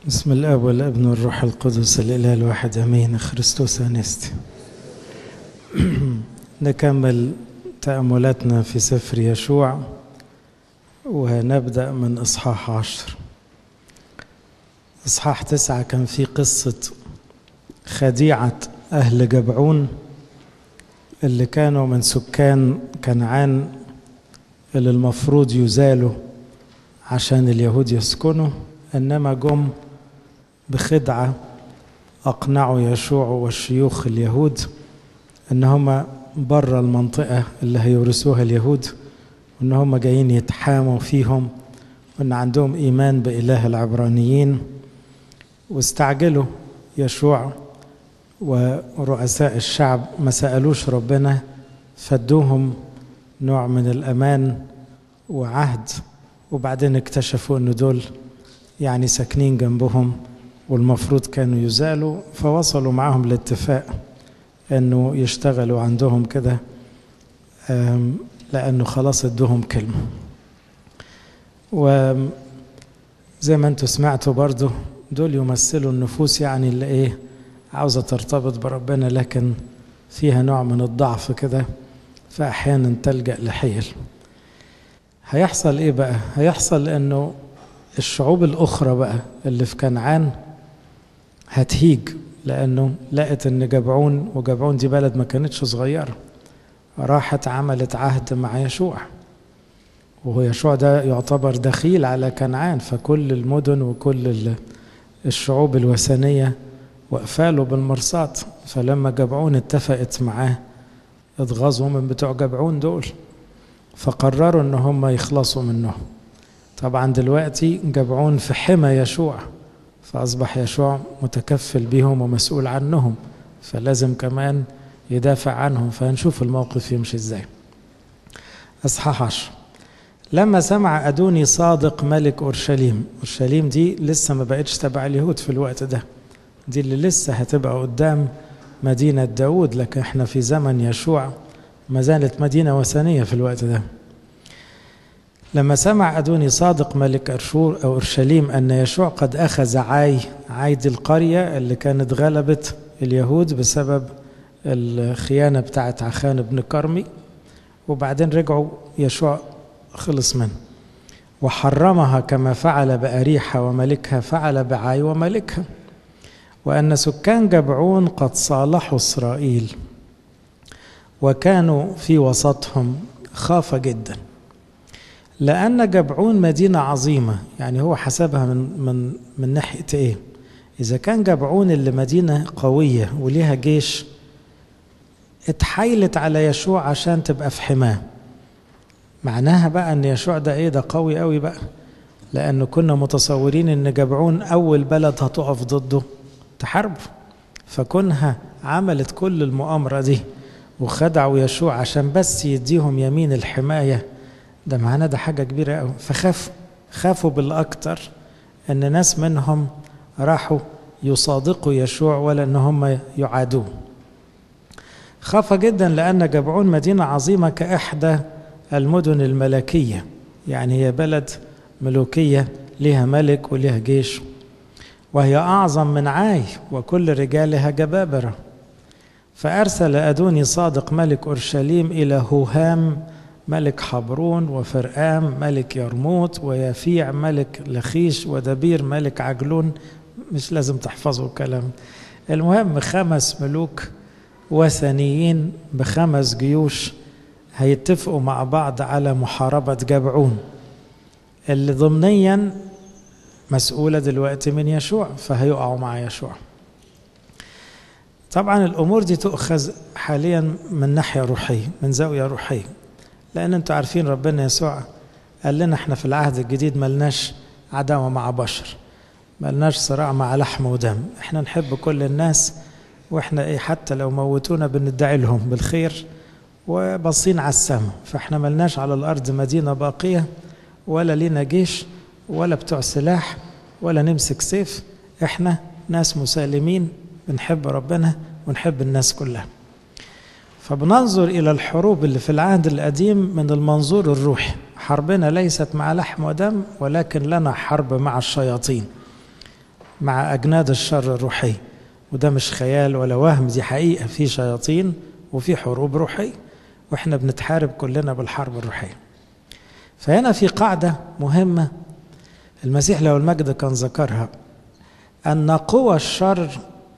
بسم الاب والابن والروح القدس الاله الواحد امين خريستوس انستي نكمل تاملاتنا في سفر يشوع ونبدا من اصحاح عشر اصحاح تسعه كان في قصه خديعه اهل جبعون اللي كانوا من سكان كنعان اللي المفروض يزالوا عشان اليهود يسكنوا انما جم بخدعه اقنعوا يشوع والشيوخ اليهود ان هم بره المنطقه اللي هيورثوها اليهود وان هم جايين يتحاموا فيهم وان عندهم ايمان باله العبرانيين واستعجلوا يشوع ورؤساء الشعب ما سالوش ربنا فادوهم نوع من الامان وعهد وبعدين اكتشفوا ان دول يعني ساكنين جنبهم والمفروض كانوا يزالوا فوصلوا معهم لاتفاق انه يشتغلوا عندهم كده لانه خلاص ادوهم كلمه وزي ما انتوا سمعتوا برضو دول يمثلوا النفوس يعني اللي ايه عاوزه ترتبط بربنا لكن فيها نوع من الضعف كده فاحيانا تلجا لحيل هيحصل ايه بقى هيحصل انه الشعوب الاخرى بقى اللي في كنعان هتهيج لانه لقت ان جبعون وجبعون دي بلد ما كانتش صغيره راحت عملت عهد مع يشوع وهو يشوع ده يعتبر دخيل على كنعان فكل المدن وكل الشعوب الوثنيه وقفاله بالمرصاد فلما جبعون اتفقت معاه اتغاظوا من بتوع جبعون دول فقرروا ان هم يخلصوا منهم طبعا دلوقتي جبعون في حمى يشوع فأصبح يشوع متكفل بهم ومسؤول عنهم فلازم كمان يدافع عنهم فهنشوف الموقف يمشي ازاي أصحاح عشر لما سمع أدوني صادق ملك أورشليم أورشليم دي لسه ما بقتش تبع اليهود في الوقت ده دي اللي لسه هتبقى قدام مدينة داود لكن احنا في زمن يشوع ما زالت مدينة وثنية في الوقت ده لما سمع أدوني صادق ملك أرشور أو أورشليم أن يشوع قد أخذ عاي عاي دي القرية اللي كانت غلبت اليهود بسبب الخيانة بتاعت عخان بن كرمي وبعدين رجعوا يشوع خلص منه وحرمها كما فعل بأريحة وملكها فعل بعاي وملكها وأن سكان جبعون قد صالحوا إسرائيل وكانوا في وسطهم خاف جداً لأن جبعون مدينة عظيمة يعني هو حسبها من من من ناحية إيه؟ إذا كان جبعون اللي مدينة قوية وليها جيش اتحايلت على يشوع عشان تبقى في حماه معناها بقى ان يشوع ده ايه ده قوي قوي بقى لانه كنا متصورين ان جبعون اول بلد هتقف ضده تحاربه فكونها عملت كل المؤامرة دي وخدعوا يشوع عشان بس يديهم يمين الحمايه ده معناه ده حاجة كبيرة قوي فخافوا خافوا بالأكتر إن ناس منهم راحوا يصادقوا يشوع ولا إن هم يعادوه خاف جدا لأن جبعون مدينة عظيمة كإحدى المدن الملكية يعني هي بلد ملوكية لها ملك ولها جيش وهي أعظم من عاي وكل رجالها جبابرة فأرسل أدوني صادق ملك أورشليم إلى هوهام ملك حبرون وفرقام ملك يرموت ويفيع ملك لخيش ودبير ملك عجلون مش لازم تحفظوا الكلام المهم خمس ملوك وثنيين بخمس جيوش هيتفقوا مع بعض على محاربة جبعون اللي ضمنيا مسؤولة دلوقتي من يشوع فهيقعوا مع يشوع طبعا الأمور دي تؤخذ حاليا من ناحية روحية من زاوية روحية لان انتوا عارفين ربنا يسوع قال لنا احنا في العهد الجديد ملناش عداوه مع بشر ملناش صراع مع لحم ودم احنا نحب كل الناس واحنا ايه حتى لو موتونا بندعي لهم بالخير وباصين على السماء فاحنا ملناش على الارض مدينه باقيه ولا لينا جيش ولا بتوع سلاح ولا نمسك سيف احنا ناس مسالمين بنحب ربنا ونحب الناس كلها فبننظر إلى الحروب اللي في العهد القديم من المنظور الروحي حربنا ليست مع لحم ودم ولكن لنا حرب مع الشياطين مع أجناد الشر الروحي وده مش خيال ولا وهم دي حقيقة في شياطين وفي حروب روحية واحنا بنتحارب كلنا بالحرب الروحية فهنا في قاعدة مهمة المسيح لو المجد كان ذكرها أن قوى الشر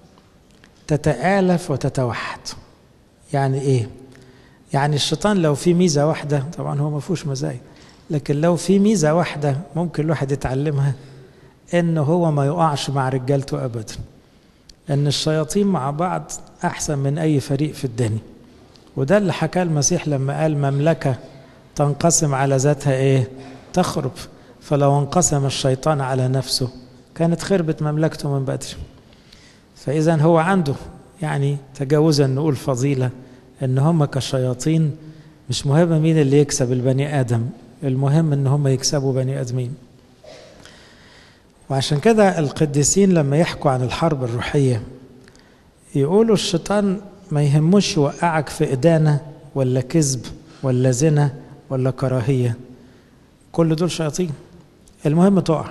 تتآلف وتتوحد يعني إيه؟ يعني الشيطان لو في ميزة واحدة طبعا هو ما فيهوش مزايا لكن لو في ميزة واحدة ممكن الواحد يتعلمها إن هو ما يقعش مع رجالته أبدا إن الشياطين مع بعض أحسن من أي فريق في الدنيا وده اللي حكاه المسيح لما قال مملكة تنقسم على ذاتها إيه؟ تخرب فلو انقسم الشيطان على نفسه كانت خربت مملكته من بدري فإذا هو عنده يعني تجاوزا نقول فضيلة إن هم كشياطين مش مهم مين اللي يكسب البني آدم المهم إن هم يكسبوا بني آدمين وعشان كده القديسين لما يحكوا عن الحرب الروحية يقولوا الشيطان ما يهموش يوقعك في إدانة ولا كذب ولا زنا ولا كراهية كل دول شياطين المهم تقع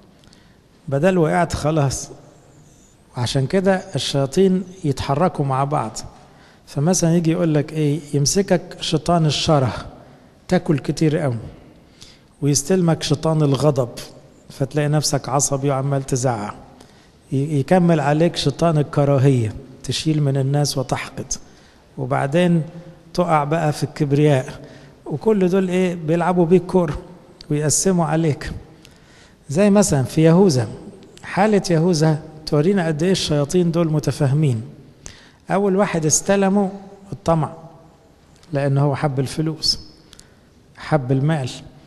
بدل وقعت خلاص وعشان كده الشياطين يتحركوا مع بعض فمثلا يجي يقول لك ايه يمسكك شيطان الشره تاكل كتير قوي ويستلمك شيطان الغضب فتلاقي نفسك عصبي وعمال تزعق يكمل عليك شيطان الكراهيه تشيل من الناس وتحقد وبعدين تقع بقى في الكبرياء وكل دول ايه بيلعبوا بيك كوره ويقسموا عليك زي مثلا في يهوذا حالة يهوذا تورينا قد ايه الشياطين دول متفاهمين أول واحد استلموا الطمع لأنه هو حب الفلوس حب المال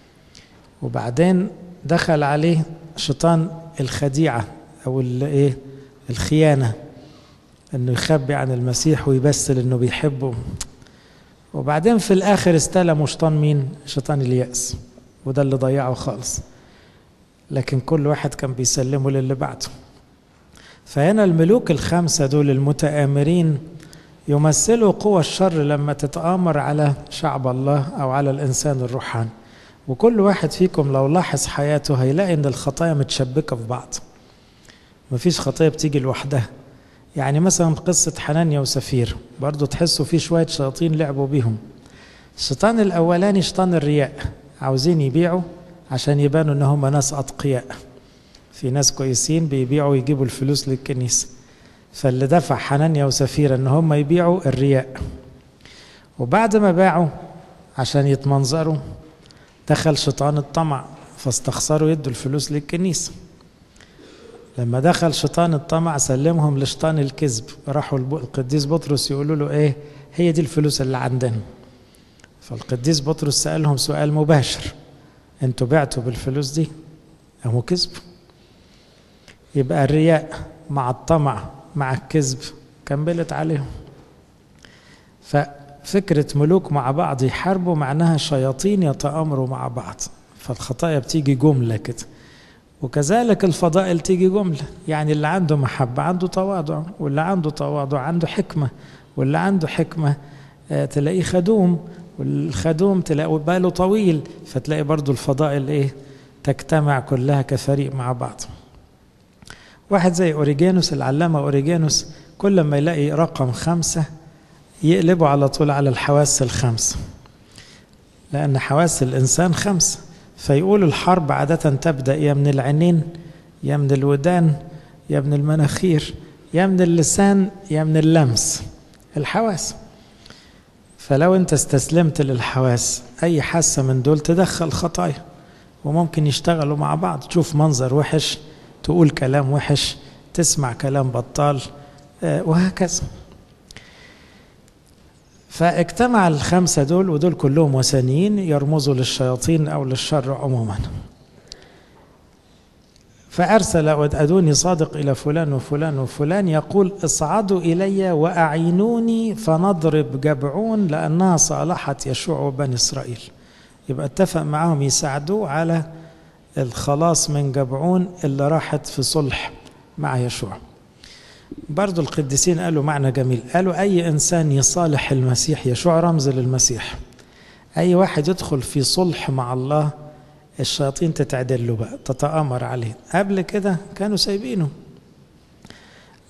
وبعدين دخل عليه شيطان الخديعة أو الايه الخيانة انه يخبي عن المسيح ويبسل انه بيحبه وبعدين في الاخر استلموا شيطان مين شيطان اليأس وده اللي ضيعه خالص لكن كل واحد كان بيسلمه للي بعده فهنا الملوك الخمسة دول المتآمرين يمثلوا قوى الشر لما تتآمر على شعب الله أو على الإنسان الروحاني وكل واحد فيكم لو لاحظ حياته هيلاقي إن الخطايا متشبكة في بعض مفيش خطية بتيجي لوحدها يعني مثلا قصة حنانيا وسفير برضو تحسوا في شوية شياطين لعبوا بيهم الشيطان الأولاني شيطان الرياء عاوزين يبيعوا عشان يبانوا ان هم ناس اتقياء في ناس كويسين بيبيعوا ويجيبوا الفلوس للكنيسة فاللي دفع حنانيا وسفيرة ان هم يبيعوا الرياء وبعد ما باعوا عشان يتمنظروا دخل شيطان الطمع فاستخسروا يدوا الفلوس للكنيسة لما دخل شيطان الطمع سلمهم لشيطان الكذب راحوا القديس بطرس يقولوا له ايه هي دي الفلوس اللي عندنا فالقديس بطرس سألهم سؤال مباشر انتوا بعتوا بالفلوس دي اهو كذب يبقى الرياء مع الطمع مع الكذب كملت عليهم ففكرة ملوك مع بعض يحاربوا معناها شياطين يتآمروا مع بعض فالخطايا بتيجي جملة كده وكذلك الفضائل تيجي جملة يعني اللي عنده محبة عنده تواضع واللي عنده تواضع عنده حكمة واللي عنده حكمة تلاقيه خدوم والخدوم تلاقي باله طويل فتلاقي برضو الفضائل ايه تجتمع كلها كفريق مع بعض واحد زي اوريجانوس العلامة اوريجانوس كل ما يلاقي رقم خمسة يقلبه على طول على الحواس الخمسة لأن حواس الإنسان خمسة فيقول الحرب عادة تبدأ يا من العينين يا من الودان يا من المناخير يا من اللسان يا من اللمس الحواس فلو انت استسلمت للحواس اي حاسه من دول تدخل خطايا وممكن يشتغلوا مع بعض تشوف منظر وحش تقول كلام وحش تسمع كلام بطال وهكذا فاجتمع الخمسه دول ودول كلهم وثنيين يرمزوا للشياطين او للشر عموما فأرسل أدوني صادق إلى فلان وفلان وفلان يقول اصعدوا إلي وأعينوني فنضرب جبعون لأنها صالحت يشوع وبني إسرائيل يبقى اتفق معهم يساعدوه على الخلاص من جبعون اللي راحت في صلح مع يشوع برضو القديسين قالوا معنى جميل قالوا أي إنسان يصالح المسيح يشوع رمز للمسيح أي واحد يدخل في صلح مع الله الشياطين تتعدل له بقى تتآمر عليه قبل كده كانوا سايبينه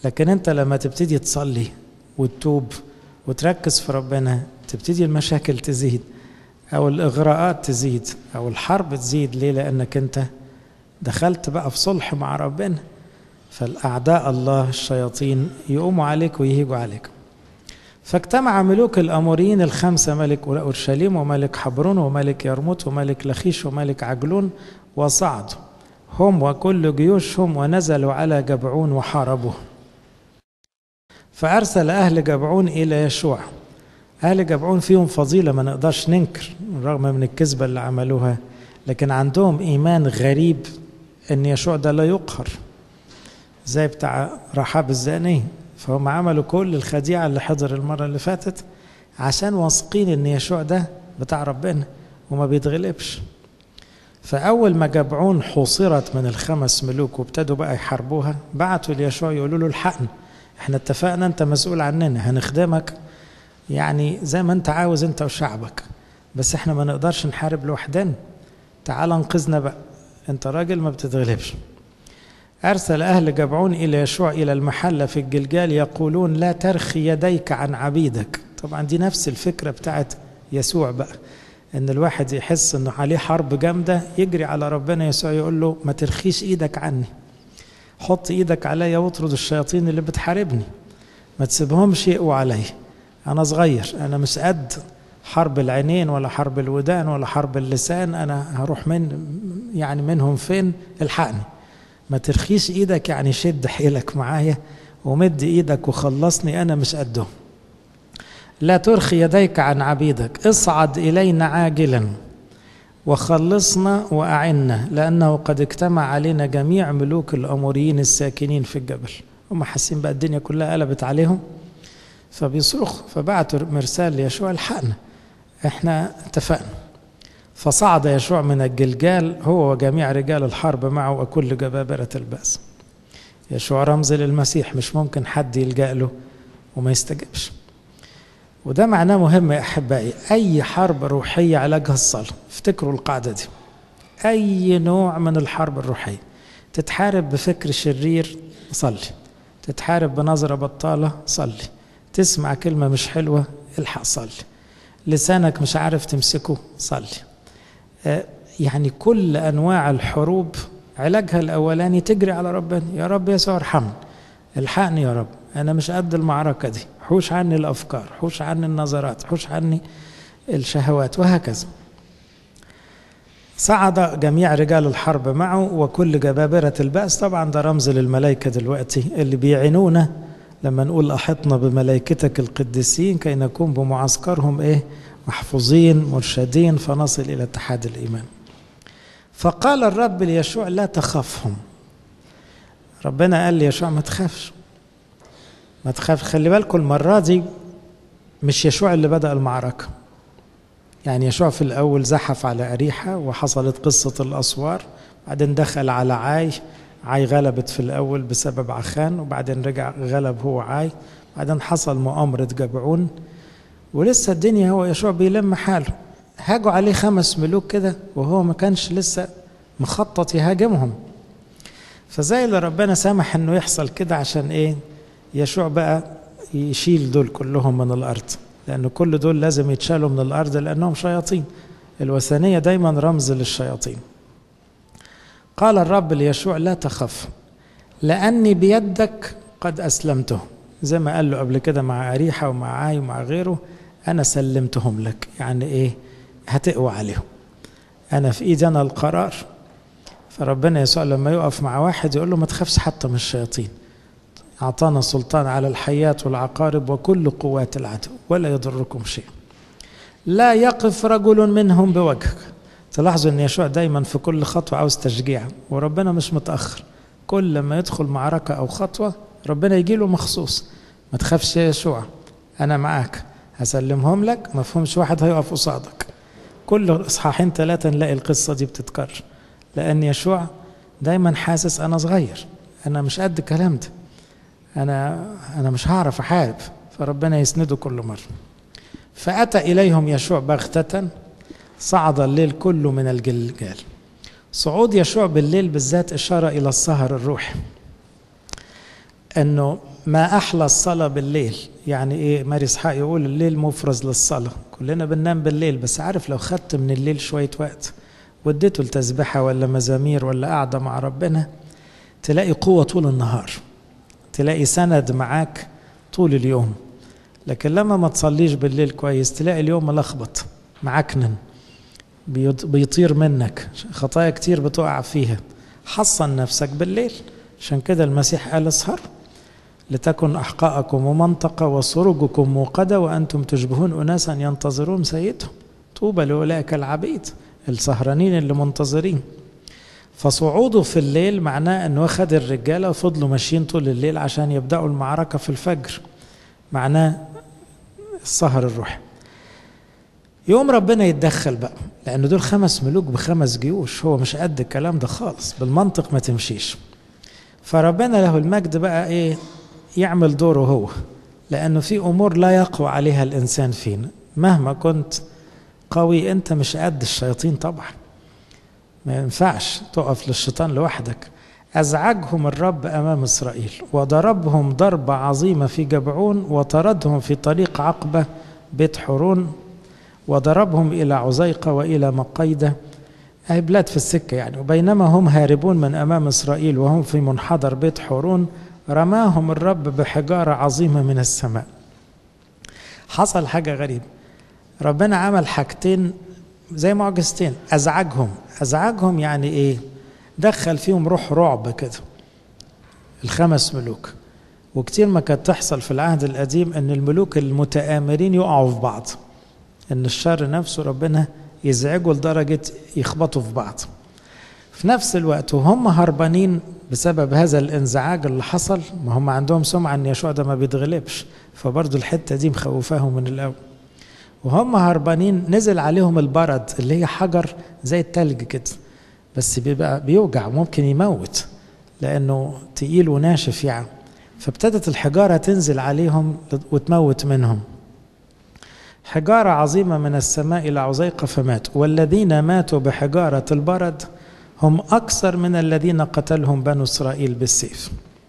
لكن انت لما تبتدي تصلي وتتوب وتركز في ربنا تبتدي المشاكل تزيد او الاغراءات تزيد او الحرب تزيد ليه لانك انت دخلت بقى في صلح مع ربنا فالاعداء الله الشياطين يقوموا عليك ويهيجوا عليك فاجتمع ملوك الاموريين الخمسه ملك اورشليم وملك حبرون وملك يرموت وملك لخيش وملك عجلون وصعدوا هم وكل جيوشهم ونزلوا على جبعون وحاربوه فأرسل أهل جبعون إلى يشوع أهل جبعون فيهم فضيلة ما نقدرش ننكر رغم من الكذبة اللي عملوها لكن عندهم إيمان غريب إن يشوع ده لا يقهر زي بتاع رحاب الزانية فهم عملوا كل الخديعة اللي حضر المرة اللي فاتت عشان واثقين إن يشوع ده بتاع ربنا وما بيتغلبش فأول ما جبعون حوصرت من الخمس ملوك وابتدوا بقى يحاربوها بعتوا ليشوع يقولوا له الحقنا احنا اتفقنا انت مسؤول عننا هنخدمك يعني زي ما انت عاوز انت وشعبك بس احنا ما نقدرش نحارب لوحدنا تعال انقذنا بقى انت راجل ما بتتغلبش أرسل أهل جبعون إلى يشوع إلى المحلة في الجلجال يقولون لا ترخي يديك عن عبيدك طبعا دي نفس الفكرة بتاعت يسوع بقى ان الواحد يحس انه عليه حرب جامده يجري على ربنا يسوع يقول له ما ترخيش ايدك عني حط ايدك عليا واطرد الشياطين اللي بتحاربني ما تسيبهمش يقوا عليا انا صغير انا مش قد حرب العينين ولا حرب الودان ولا حرب اللسان انا هروح من يعني منهم فين الحقني ما ترخيش ايدك يعني شد حيلك معايا ومد ايدك وخلصني انا مش قدهم لا ترخي يديك عن عبيدك اصعد الينا عاجلا وخلصنا واعنا لانه قد اجتمع علينا جميع ملوك الاموريين الساكنين في الجبل هم حاسين بقى الدنيا كلها قلبت عليهم فبيصرخوا فبعتوا مرسال ليشوع الحقنا احنا اتفقنا فصعد يشوع من الجلجال هو وجميع رجال الحرب معه وكل جبابرة البأس يشوع رمز للمسيح مش ممكن حد يلجأ له وما يستجبش وده معناه مهم يا احبائي اي حرب روحيه علاجها الصلاه افتكروا القاعده دي اي نوع من الحرب الروحيه تتحارب بفكر شرير صلي تتحارب بنظره بطاله صلي تسمع كلمه مش حلوه الحق صلي لسانك مش عارف تمسكه صلي آه يعني كل انواع الحروب علاجها الاولاني تجري على ربنا يا رب يسوع ارحمني الحقني يا رب انا مش قد المعركه دي حوش عني الافكار حوش عني النظرات حوش عني الشهوات وهكذا صعد جميع رجال الحرب معه وكل جبابرة البأس طبعا ده رمز للملائكة دلوقتي اللي بيعينونا لما نقول أحطنا بملائكتك القديسين كي نكون بمعسكرهم إيه محفوظين مرشدين فنصل إلى اتحاد الإيمان فقال الرب ليشوع لا تخافهم ربنا قال ليشوع ما تخافش ما تخاف خلي بالكم المرة دي مش يشوع اللي بدأ المعركة يعني يشوع في الأول زحف على أريحة وحصلت قصة الأسوار بعدين دخل على عاي عاي غلبت في الأول بسبب عخان وبعدين رجع غلب هو عاي بعدين حصل مؤامرة جبعون ولسه الدنيا هو يشوع بيلم حاله هاجوا عليه خمس ملوك كده وهو ما كانش لسه مخطط يهاجمهم فزي اللي ربنا سمح انه يحصل كده عشان ايه يشوع بقى يشيل دول كلهم من الارض لان كل دول لازم يتشالوا من الارض لانهم شياطين الوثنيه دايما رمز للشياطين قال الرب ليشوع لا تخف لاني بيدك قد اسلمته زي ما قال له قبل كده مع اريحه ومع عاي ومع غيره انا سلمتهم لك يعني ايه هتقوى عليهم انا في ايدي انا القرار فربنا يسوع لما يقف مع واحد يقول له ما تخافش حتى من الشياطين أعطانا سلطان على الحياة والعقارب وكل قوات العدو ولا يضركم شيء لا يقف رجل منهم بوجهك تلاحظوا ان يشوع دايما في كل خطوة عاوز تشجيع وربنا مش متأخر كل ما يدخل معركة أو خطوة ربنا يجي له مخصوص ما تخافش يا يشوع أنا معاك هسلمهم لك ما فهمش واحد هيقف قصادك كل إصحاحين ثلاثة نلاقي القصة دي بتتكرر لأن يشوع دايما حاسس أنا صغير أنا مش قد الكلام ده أنا أنا مش هعرف أحارب فربنا يسنده كل مرة فأتى إليهم يشوع بغتة صعد الليل كله من الجلجال صعود يشوع بالليل بالذات إشارة إلى السهر الروحي أنه ما أحلى الصلاة بالليل يعني إيه ماري إسحاق يقول الليل مفرز للصلاة كلنا بننام بالليل بس عارف لو خدت من الليل شوية وقت وديته لتسبحة ولا مزامير ولا قاعدة مع ربنا تلاقي قوة طول النهار تلاقي سند معاك طول اليوم لكن لما ما تصليش بالليل كويس تلاقي اليوم ملخبط معكنن بيطير منك خطايا كتير بتقع فيها حصن نفسك بالليل عشان كده المسيح قال اسهر لتكن أحقاءكم ومنطقة وسرجكم موقدة وأنتم تشبهون أناسا ينتظرون سيدهم طوبى لأولئك العبيد السهرانين اللي منتظرين فصعوده في الليل معناه أنه أخذ الرجالة وفضلوا ماشيين طول الليل عشان يبدأوا المعركة في الفجر معناه السهر الروحي يوم ربنا يتدخل بقى لأن دول خمس ملوك بخمس جيوش هو مش قد الكلام ده خالص بالمنطق ما تمشيش فربنا له المجد بقى ايه يعمل دوره هو لأنه في أمور لا يقوى عليها الإنسان فينا مهما كنت قوي أنت مش قد الشياطين طبعا ما ينفعش تقف للشيطان لوحدك أزعجهم الرب أمام إسرائيل وضربهم ضربة عظيمة في جبعون وطردهم في طريق عقبة بيت حورون وضربهم إلى عزيقة وإلى مقيدة أي بلاد في السكة يعني وبينما هم هاربون من أمام إسرائيل وهم في منحدر بيت حورون رماهم الرب بحجارة عظيمة من السماء حصل حاجة غريبة ربنا عمل حاجتين زي معجزتين أزعجهم أزعجهم يعني إيه دخل فيهم روح رعب كده الخمس ملوك وكتير ما كانت تحصل في العهد القديم ان الملوك المتآمرين يقعوا في بعض ان الشر نفسه ربنا يزعجوا لدرجة يخبطوا في بعض في نفس الوقت وهم هربانين بسبب هذا الانزعاج اللي حصل ما هم عندهم سمعة ان يشوع ده ما بيتغلبش فبرضه الحتة دي مخوفاهم من الأول وهم هربانين نزل عليهم البرد اللي هي حجر زي التلج كده بس بيبقى بيوجع ممكن يموت لأنه تقيل وناشف يعني فابتدت الحجارة تنزل عليهم وتموت منهم حجارة عظيمة من السماء إلى عزيقة فماتوا والذين ماتوا بحجارة البرد هم أكثر من الذين قتلهم بنو إسرائيل بالسيف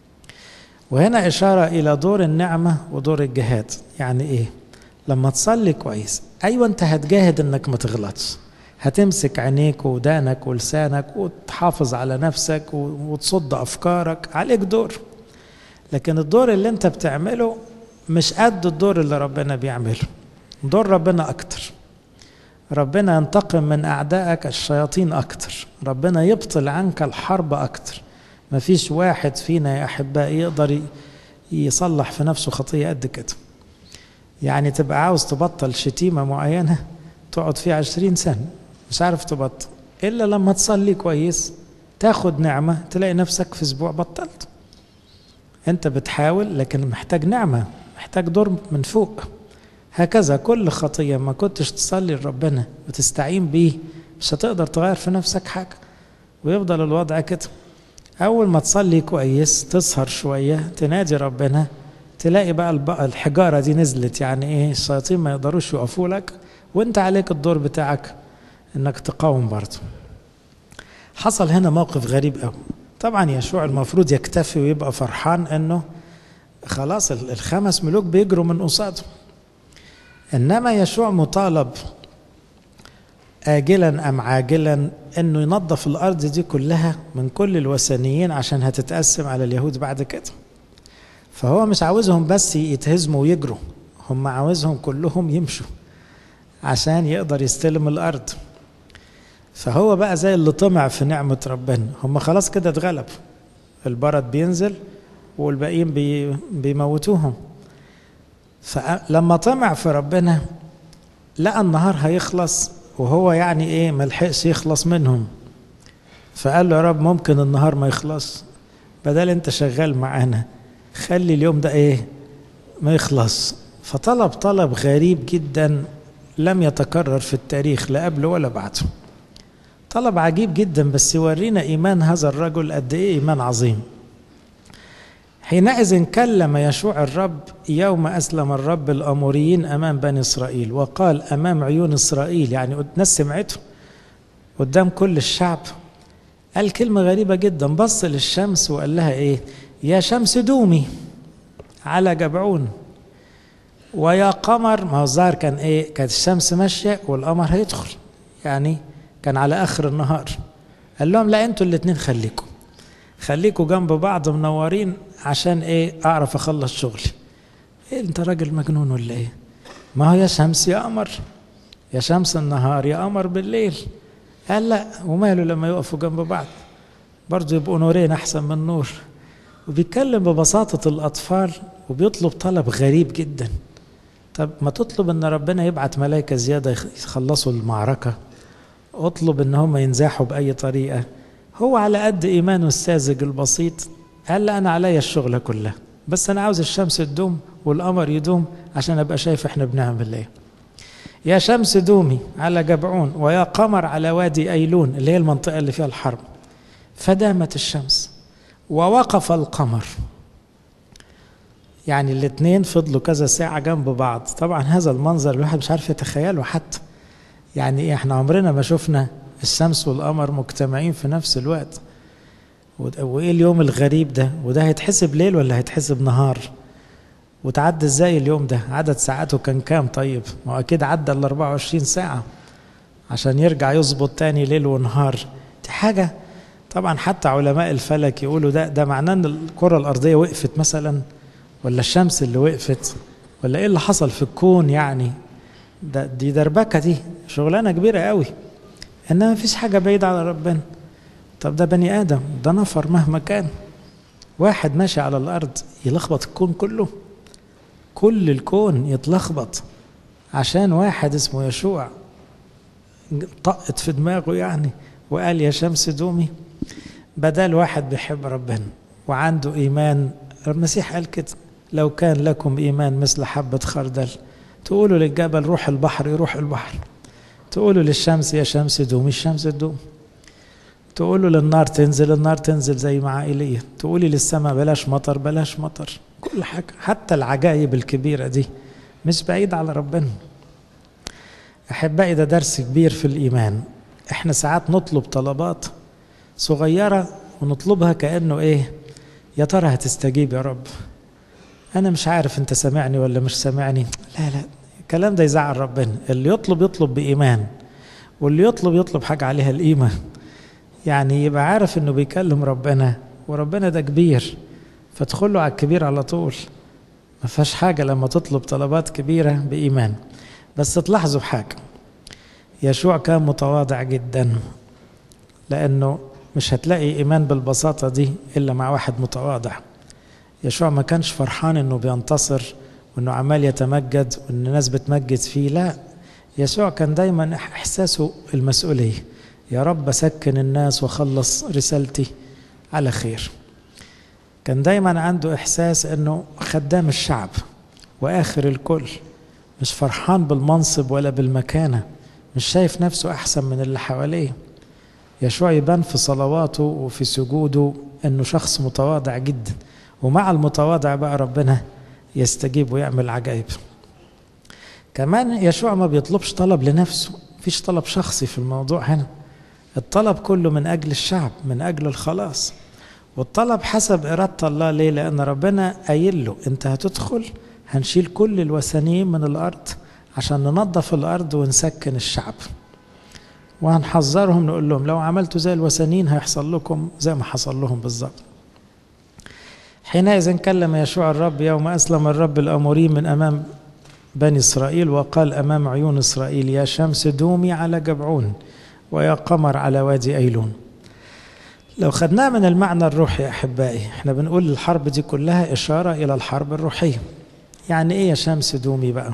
وهنا إشارة إلى دور النعمة ودور الجهاد يعني إيه لما تصلي كويس أيوة أنت هتجاهد أنك ما تغلطش هتمسك عينيك ودانك ولسانك وتحافظ على نفسك وتصد أفكارك عليك دور لكن الدور اللي أنت بتعمله مش قد الدور اللي ربنا بيعمله دور ربنا أكتر ربنا ينتقم من أعدائك الشياطين أكتر ربنا يبطل عنك الحرب أكتر مفيش واحد فينا يا أحبائي يقدر يصلح في نفسه خطية قد كده يعني تبقى عاوز تبطل شتيمة معينة تقعد فيها عشرين سنة مش عارف تبطل إلا لما تصلي كويس تاخد نعمة تلاقي نفسك في أسبوع بطلت أنت بتحاول لكن محتاج نعمة محتاج دور من فوق هكذا كل خطية ما كنتش تصلي لربنا وتستعين بيه مش هتقدر تغير في نفسك حاجة ويفضل الوضع كده أول ما تصلي كويس تسهر شوية تنادي ربنا تلاقي بقى الحجارة دي نزلت يعني إيه الشياطين ما يقدروش يقفوا لك وانت عليك الدور بتاعك انك تقاوم برضه حصل هنا موقف غريب قوي طبعا يشوع المفروض يكتفي ويبقى فرحان انه خلاص الخمس ملوك بيجروا من قصاده انما يشوع مطالب آجلا أم عاجلا إنه ينظف الأرض دي كلها من كل الوثنيين عشان هتتقسم على اليهود بعد كده فهو مش عاوزهم بس يتهزموا ويجروا هم عاوزهم كلهم يمشوا عشان يقدر يستلم الأرض فهو بقى زي اللي طمع في نعمة ربنا هم خلاص كده اتغلبوا البرد بينزل والباقيين بي بيموتوهم فلما طمع في ربنا لقى النهار هيخلص وهو يعني ايه ملحقش يخلص منهم فقال له يا رب ممكن النهار ما يخلص بدل انت شغال معانا خلي اليوم ده ايه ما يخلص فطلب طلب غريب جدا لم يتكرر في التاريخ لا قبل ولا بعده طلب عجيب جدا بس يورينا ايمان هذا الرجل قد ايه ايمان عظيم حينئذ كلم يشوع الرب يوم اسلم الرب الاموريين امام بني اسرائيل وقال امام عيون اسرائيل يعني الناس سمعته قدام كل الشعب قال كلمه غريبه جدا بص للشمس وقال لها ايه يا شمس دومي على جبعون ويا قمر ما هو الظاهر كان ايه كانت الشمس ماشيه والقمر هيدخل يعني كان على اخر النهار قال لهم لا انتوا الاتنين خليكم خليكوا جنب بعض منورين عشان ايه اعرف اخلص شغلي إيه انت راجل مجنون ولا ايه ما هو يا شمس يا قمر يا شمس النهار يا قمر بالليل قال لا وماله لما يقفوا جنب بعض برضه يبقوا نورين احسن من نور وبيتكلم ببساطة الأطفال وبيطلب طلب غريب جدا طب ما تطلب ان ربنا يبعت ملائكة زيادة يخلصوا المعركة اطلب ان هم ينزاحوا بأي طريقة هو على قد إيمانه الساذج البسيط قال لا أنا عليا الشغلة كلها بس أنا عاوز الشمس تدوم والقمر يدوم عشان أبقى شايف إحنا بنعمل إيه يا شمس دومي على جبعون ويا قمر على وادي أيلون اللي هي المنطقة اللي فيها الحرب فدامت الشمس ووقف القمر يعني الاثنين فضلوا كذا ساعة جنب بعض طبعا هذا المنظر الواحد مش عارف يتخيله حتى يعني ايه احنا عمرنا ما شفنا الشمس والقمر مجتمعين في نفس الوقت وايه اليوم الغريب ده وده هيتحسب ليل ولا هيتحسب نهار وتعدى ازاي اليوم ده عدد ساعاته كان كام طيب ما هو اكيد عدى ال 24 ساعة عشان يرجع يظبط تاني ليل ونهار دي حاجة طبعا حتى علماء الفلك يقولوا ده ده معناه ان الكرة الأرضية وقفت مثلا ولا الشمس اللي وقفت ولا ايه اللي حصل في الكون يعني ده دي دربكة دي شغلانة كبيرة قوي انما مفيش حاجة بعيدة على ربنا طب ده بني آدم ده نفر مهما كان واحد ماشي على الأرض يلخبط الكون كله كل الكون يتلخبط عشان واحد اسمه يشوع طقت في دماغه يعني وقال يا شمس دومي بدل واحد بيحب ربنا وعنده إيمان المسيح قال كده لو كان لكم إيمان مثل حبة خردل تقولوا للجبل روح البحر يروح البحر تقولوا للشمس يا شمس دومي الشمس تدوم تقولوا للنار تنزل النار تنزل زي مع ايليا تقولي للسماء بلاش مطر بلاش مطر كل حاجة حتى العجائب الكبيرة دي مش بعيد على ربنا أحبائي ده درس كبير في الإيمان إحنا ساعات نطلب طلبات صغيرة ونطلبها كأنه إيه يا ترى هتستجيب يا رب أنا مش عارف أنت سامعني ولا مش سامعني لا لا الكلام ده يزعل ربنا اللي يطلب يطلب بإيمان واللي يطلب يطلب حاجة عليها القيمة يعني يبقى عارف انه بيكلم ربنا وربنا ده كبير فادخل له على الكبير على طول ما فيهاش حاجه لما تطلب طلبات كبيره بايمان بس تلاحظوا حاجه يشوع كان متواضع جدا لانه مش هتلاقي ايمان بالبساطه دي الا مع واحد متواضع يشوع ما كانش فرحان انه بينتصر وانه عمال يتمجد وان الناس بتمجد فيه لا يسوع كان دايما احساسه المسؤوليه يا رب سكن الناس وخلص رسالتي على خير كان دايما عنده احساس انه خدام الشعب واخر الكل مش فرحان بالمنصب ولا بالمكانه مش شايف نفسه احسن من اللي حواليه يشوع يبان في صلواته وفي سجوده انه شخص متواضع جدا ومع المتواضع بقى ربنا يستجيب ويعمل عجائب كمان يشوع ما بيطلبش طلب لنفسه مفيش طلب شخصي في الموضوع هنا الطلب كله من أجل الشعب من أجل الخلاص والطلب حسب إرادة الله ليه لأن ربنا قايل له أنت هتدخل هنشيل كل الوثنيين من الأرض عشان ننظف الأرض ونسكن الشعب وهنحذرهم نقول لهم لو عملتوا زي الوثنيين هيحصل لكم زي ما حصل لهم بالظبط حينئذ كلم يشوع الرب يوم أسلم الرب الأمورين من أمام بني إسرائيل وقال أمام عيون إسرائيل يا شمس دومي على جبعون ويا قمر على وادي أيلون لو خدناه من المعنى الروحي يا أحبائي احنا بنقول الحرب دي كلها إشارة إلى الحرب الروحية يعني إيه يا شمس دومي بقى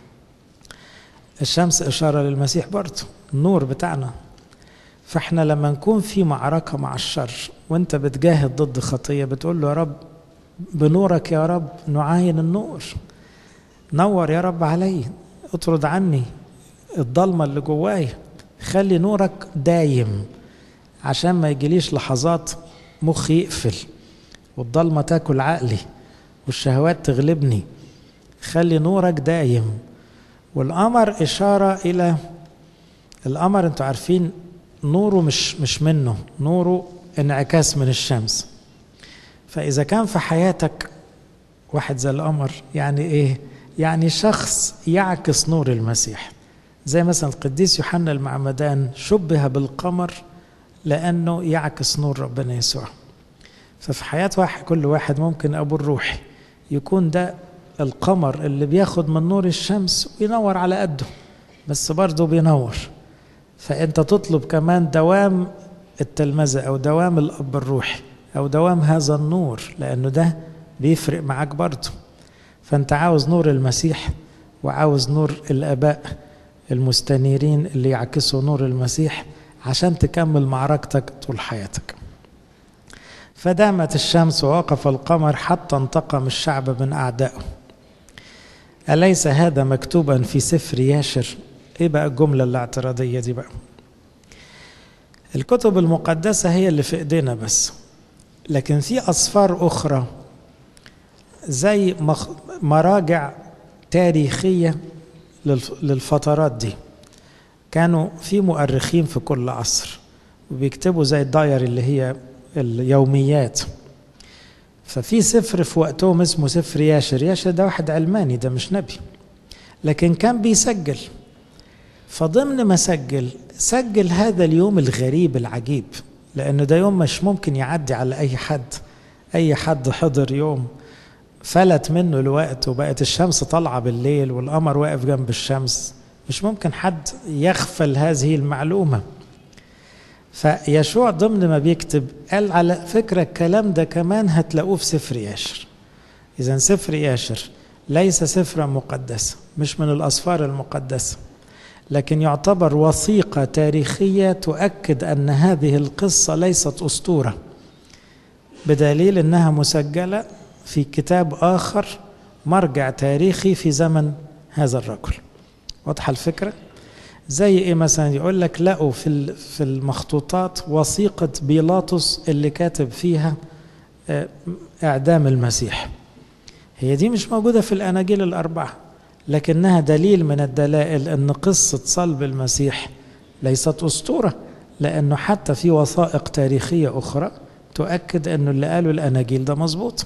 الشمس إشارة للمسيح برضه النور بتاعنا فاحنا لما نكون في معركة مع الشر وانت بتجاهد ضد خطية بتقول له يا رب بنورك يا رب نعاين النور نور يا رب علي اطرد عني الضلمة اللي جوايا خلي نورك دايم عشان ما يجيليش لحظات مخي يقفل والضلمة تاكل عقلي والشهوات تغلبني خلي نورك دايم والقمر إشارة إلى القمر انتوا عارفين نوره مش مش منه نوره انعكاس من الشمس فإذا كان في حياتك واحد زي القمر يعني ايه يعني شخص يعكس نور المسيح زي مثلا القديس يوحنا المعمدان شبه بالقمر لانه يعكس نور ربنا يسوع ففي حياه واحد كل واحد ممكن ابو الروحي يكون ده القمر اللي بياخد من نور الشمس وينور على قده بس برضه بينور فانت تطلب كمان دوام التلمذه او دوام الاب الروحي او دوام هذا النور لانه ده بيفرق معاك برضه فانت عاوز نور المسيح وعاوز نور الاباء المستنيرين اللي يعكسوا نور المسيح عشان تكمل معركتك طول حياتك فدامت الشمس ووقف القمر حتى انتقم الشعب من اعدائه اليس هذا مكتوبا في سفر ياشر ايه بقى الجمله الاعتراضيه دي بقى الكتب المقدسه هي اللي في ايدينا بس لكن في أسفار أخرى زي مراجع تاريخية للفترات دي كانوا في مؤرخين في كل عصر وبيكتبوا زي الداير اللي هي اليوميات ففي سفر في وقتهم اسمه سفر ياشر ياشر ده واحد علماني ده مش نبي لكن كان بيسجل فضمن ما سجل سجل هذا اليوم الغريب العجيب لأنه ده يوم مش ممكن يعدي على أي حد أي حد حضر يوم فلت منه الوقت وبقت الشمس طالعة بالليل والقمر واقف جنب الشمس مش ممكن حد يغفل هذه المعلومة فيشوع ضمن ما بيكتب قال على فكرة الكلام ده كمان هتلاقوه في سفر ياشر إذا سفر ياشر ليس سفرا مقدسا مش من الأسفار المقدسة لكن يعتبر وثيقة تاريخية تؤكد أن هذه القصة ليست أسطورة بدليل أنها مسجلة في كتاب آخر مرجع تاريخي في زمن هذا الرجل واضحة الفكرة؟ زي ايه مثلا يقول لك لقوا في في المخطوطات وثيقة بيلاطس اللي كاتب فيها اعدام المسيح هي دي مش موجودة في الاناجيل الاربعة لكنها دليل من الدلائل ان قصة صلب المسيح ليست اسطورة لانه حتى في وثائق تاريخية اخرى تؤكد انه اللي قاله الاناجيل ده مظبوط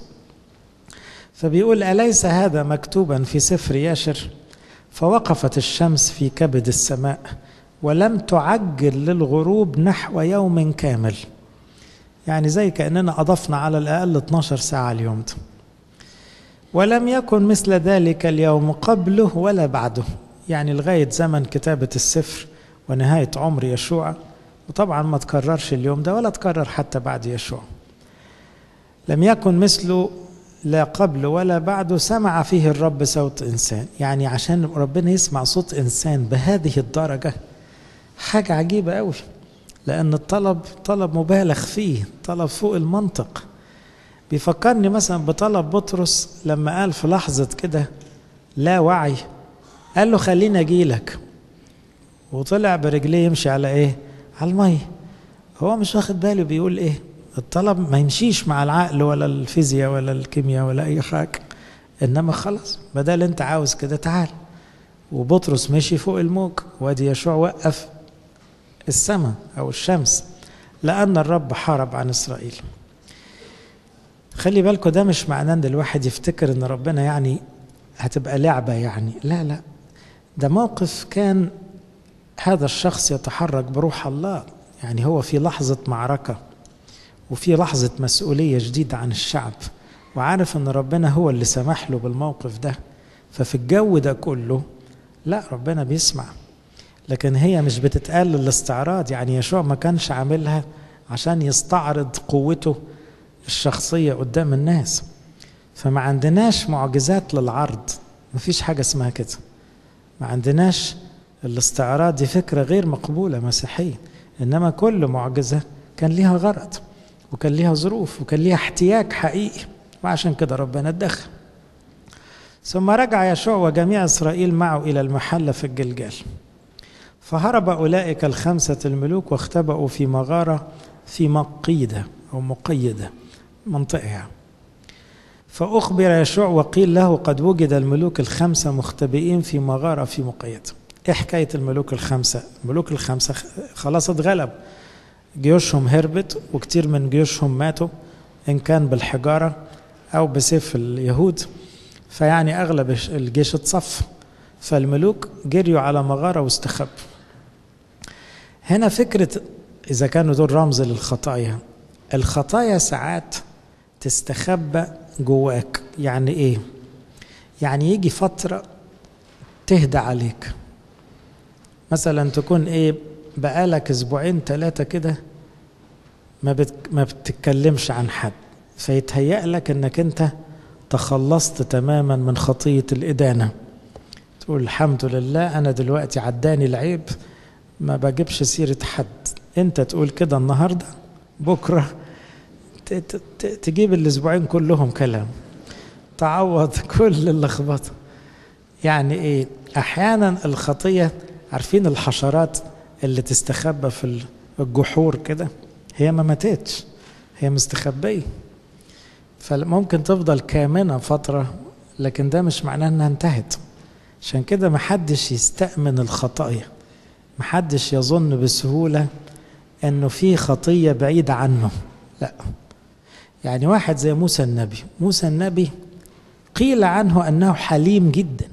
فبيقول اليس هذا مكتوبا في سفر ياشر فوقفت الشمس في كبد السماء ولم تعجل للغروب نحو يوم كامل يعني زي كأننا أضفنا على الأقل 12 ساعة اليوم ده ولم يكن مثل ذلك اليوم قبله ولا بعده يعني لغاية زمن كتابة السفر ونهاية عمر يشوع وطبعا ما تكررش اليوم ده ولا تكرر حتى بعد يشوع لم يكن مثله لا قبل ولا بعد سمع فيه الرب صوت انسان يعني عشان ربنا يسمع صوت انسان بهذه الدرجه حاجه عجيبه قوي لان الطلب طلب مبالغ فيه طلب فوق المنطق بيفكرني مثلا بطلب بطرس لما قال في لحظه كده لا وعي قال له خليني اجيلك وطلع برجليه يمشي على ايه على الميه هو مش واخد باله بيقول ايه الطلب ما يمشيش مع العقل ولا الفيزياء ولا الكيمياء ولا اي حاجه انما خلاص بدل انت عاوز كده تعال وبطرس مشي فوق الموج وادي يشوع وقف السماء او الشمس لان الرب حارب عن اسرائيل خلي بالكم ده مش معناه ان الواحد يفتكر ان ربنا يعني هتبقى لعبه يعني لا لا ده موقف كان هذا الشخص يتحرك بروح الله يعني هو في لحظه معركه وفي لحظة مسؤولية جديدة عن الشعب وعارف ان ربنا هو اللي سمح له بالموقف ده ففي الجو ده كله لا ربنا بيسمع لكن هي مش بتتقال للاستعراض يعني يشوع ما كانش عاملها عشان يستعرض قوته الشخصية قدام الناس فما عندناش معجزات للعرض مفيش حاجة اسمها كده ما عندناش الاستعراض دي فكرة غير مقبولة مسيحية إنما كل معجزة كان ليها غرض وكان ليها ظروف وكان ليها احتياج حقيقي وعشان كده ربنا اتدخل ثم رجع يشوع وجميع إسرائيل معه إلى المحلة في الجلجال فهرب أولئك الخمسة الملوك واختبأوا في مغارة في مقيدة أو مقيدة منطقة يعني. فأخبر يشوع وقيل له قد وجد الملوك الخمسة مختبئين في مغارة في مقيدة إيه حكاية الملوك الخمسة الملوك الخمسة خلاص اتغلب جيوشهم هربت وكتير من جيوشهم ماتوا إن كان بالحجارة أو بسيف اليهود فيعني أغلب الجيش اتصف فالملوك جريوا على مغارة واستخبوا هنا فكرة إذا كانوا دول رمز للخطايا الخطايا ساعات تستخبى جواك يعني إيه؟ يعني يجي فترة تهدى عليك مثلا تكون إيه بقالك أسبوعين ثلاثة كده ما بت ما بتتكلمش عن حد فيتهيأ لك إنك أنت تخلصت تماما من خطية الإدانة تقول الحمد لله أنا دلوقتي عداني العيب ما بجيبش سيرة حد أنت تقول كده النهاردة بكرة تجيب الأسبوعين كلهم كلام تعوض كل اللخبطة يعني إيه أحيانا الخطية عارفين الحشرات اللي تستخبى في الجحور كده هي ما ماتتش هي مستخبية فممكن تفضل كامنة فترة لكن ده مش معناه انها انتهت عشان كده محدش يستأمن الخطايا محدش يظن بسهولة انه في خطية بعيدة عنه لا يعني واحد زي موسى النبي موسى النبي قيل عنه انه حليم جدا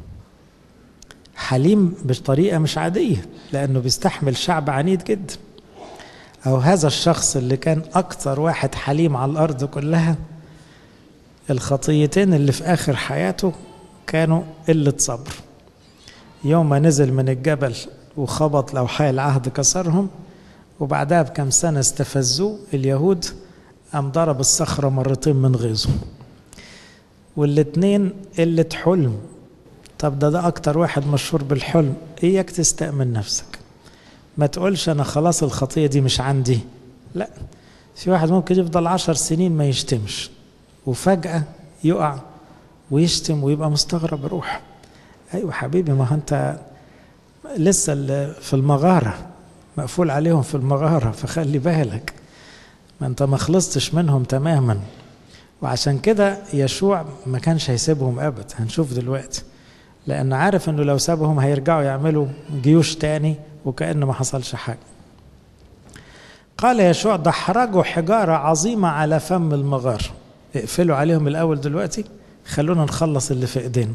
حليم بطريقة مش عادية لأنه بيستحمل شعب عنيد جدا أو هذا الشخص اللي كان أكثر واحد حليم على الأرض كلها الخطيتين اللي في آخر حياته كانوا قلة صبر يوم ما نزل من الجبل وخبط لوحي العهد كسرهم وبعدها بكم سنة استفزوه اليهود قام ضرب الصخرة مرتين من غيظه والاتنين قلة حلم طب ده ده أكتر واحد مشهور بالحلم إياك تستأمن نفسك ما تقولش أنا خلاص الخطية دي مش عندي لا في واحد ممكن يفضل عشر سنين ما يشتمش وفجأة يقع ويشتم ويبقى مستغرب روح أيوة حبيبي ما أنت لسه في المغارة مقفول عليهم في المغارة فخلي بالك ما أنت ما خلصتش منهم تماما وعشان كده يشوع ما كانش هيسيبهم أبدا هنشوف دلوقتي لأنه عارف أنه لو سابهم هيرجعوا يعملوا جيوش تاني وكأنه ما حصلش حاجة قال يشوع دحرجوا حجارة عظيمة على فم المغار اقفلوا عليهم الأول دلوقتي خلونا نخلص اللي في ايدينا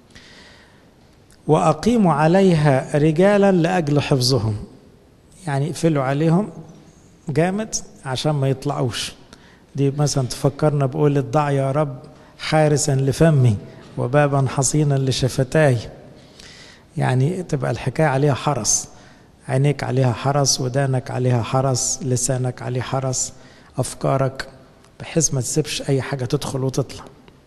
وأقيموا عليها رجالا لأجل حفظهم يعني اقفلوا عليهم جامد عشان ما يطلعوش دي مثلا تفكرنا بقول ضع يا رب حارسا لفمي وبابا حصينا لشفتاي يعني تبقى الحكاية عليها حرس عينيك عليها حرس ودانك عليها حرس لسانك عليه حرس أفكارك بحيث ما تسيبش أي حاجة تدخل وتطلع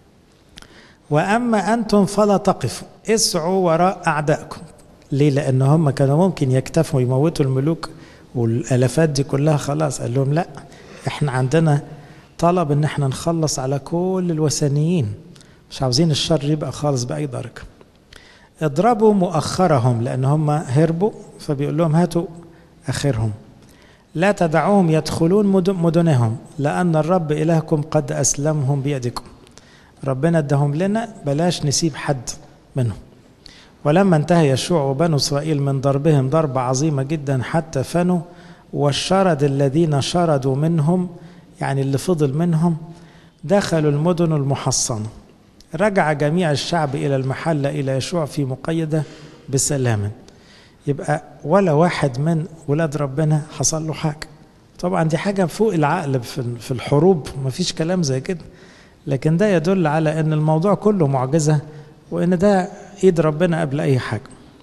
وأما أنتم فلا تقفوا اسعوا وراء أعدائكم ليه لأن هم كانوا ممكن يكتفوا يموتوا الملوك والالافات دي كلها خلاص قال لهم لا احنا عندنا طلب ان احنا نخلص على كل الوثنيين مش عاوزين الشر يبقى خالص باي درجه اضربوا مؤخرهم لان هم هربوا فبيقول لهم هاتوا اخرهم لا تدعوهم يدخلون مدنهم لان الرب الهكم قد اسلمهم بيدكم ربنا اداهم لنا بلاش نسيب حد منهم ولما انتهى يشوع وبنو اسرائيل من ضربهم ضربه عظيمه جدا حتى فنوا والشرد الذين شردوا منهم يعني اللي فضل منهم دخلوا المدن المحصنه رجع جميع الشعب الى المحله الى يشوع في مقيده بسلام يبقى ولا واحد من ولاد ربنا حصل له حاجه طبعا دي حاجه فوق العقل في الحروب مفيش كلام زي كده لكن ده يدل على ان الموضوع كله معجزه وان ده ايد ربنا قبل اي حاجه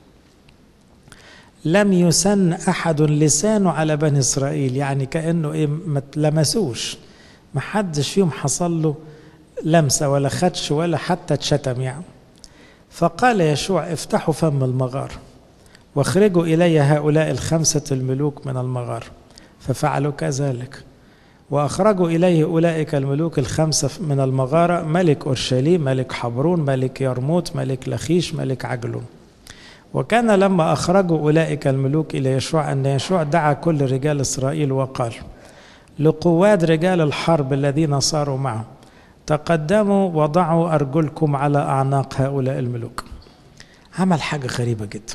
لم يسن احد لسانه على بني اسرائيل يعني كانه ايه ما لمسوش ما حدش فيهم حصل له لمسه ولا خدش ولا حتى اتشتم يعني فقال يشوع افتحوا فم المغار واخرجوا الي هؤلاء الخمسه الملوك من المغار ففعلوا كذلك وأخرجوا إليه أولئك الملوك الخمسة من المغارة ملك أورشليم ملك حبرون ملك يرموت ملك لخيش ملك عجلون وكان لما أخرجوا أولئك الملوك إلى يشوع أن يشوع دعا كل رجال إسرائيل وقال لقواد رجال الحرب الذين صاروا معه تقدموا وضعوا أرجلكم على أعناق هؤلاء الملوك عمل حاجة غريبة جدا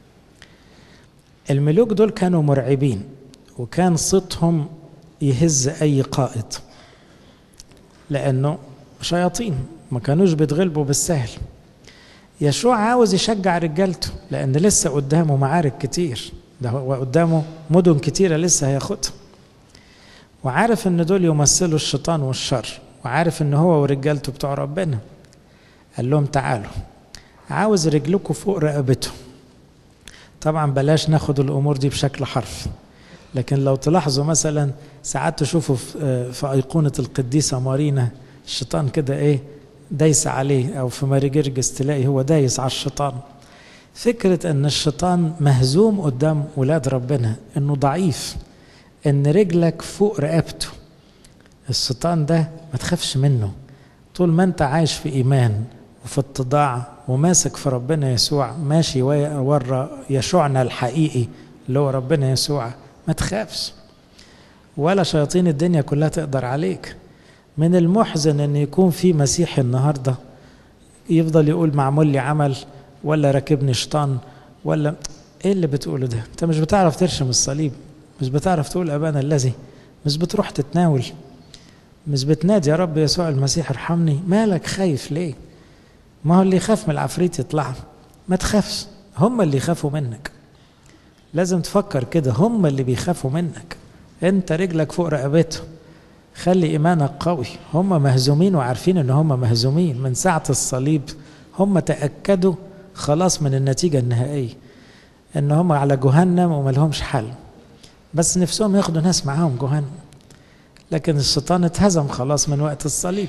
الملوك دول كانوا مرعبين وكان صوتهم يهز أي قائد لأنه شياطين ما كانوش بيتغلبوا بالسهل يشوع عاوز يشجع رجالته لأن لسه قدامه معارك كتير ده هو قدامه مدن كتيرة لسه هياخدها وعارف ان دول يمثلوا الشيطان والشر وعارف ان هو ورجالته بتوع ربنا قال لهم تعالوا عاوز رجلكم فوق رقبته طبعا بلاش ناخد الامور دي بشكل حرفي لكن لو تلاحظوا مثلا ساعات تشوفوا في ايقونه القديسه مارينا الشيطان كده ايه دايس عليه او في ماري جرجس تلاقي هو دايس على الشيطان فكره ان الشيطان مهزوم قدام ولاد ربنا انه ضعيف ان رجلك فوق رقبته الشيطان ده ما تخافش منه طول ما انت عايش في ايمان وفي اتضاع وماسك في ربنا يسوع ماشي ورا يشوعنا الحقيقي اللي هو ربنا يسوع ما تخافش ولا شياطين الدنيا كلها تقدر عليك من المحزن ان يكون في مسيحي النهارده يفضل يقول معمول لي عمل ولا راكبني شيطان ولا ايه اللي بتقوله ده انت مش بتعرف ترشم الصليب مش بتعرف تقول ابانا الذي مش بتروح تتناول مش بتنادي يا رب يسوع المسيح ارحمني مالك خايف ليه ما هو اللي يخاف من العفريت يطلع ما تخافش هم اللي يخافوا منك لازم تفكر كده هم اللي بيخافوا منك انت رجلك فوق رقبته خلي ايمانك قوي هم مهزومين وعارفين ان هم مهزومين من ساعة الصليب هم تأكدوا خلاص من النتيجة النهائية ان هم على جهنم وما لهمش حل بس نفسهم ياخدوا ناس معاهم جهنم لكن الشيطان اتهزم خلاص من وقت الصليب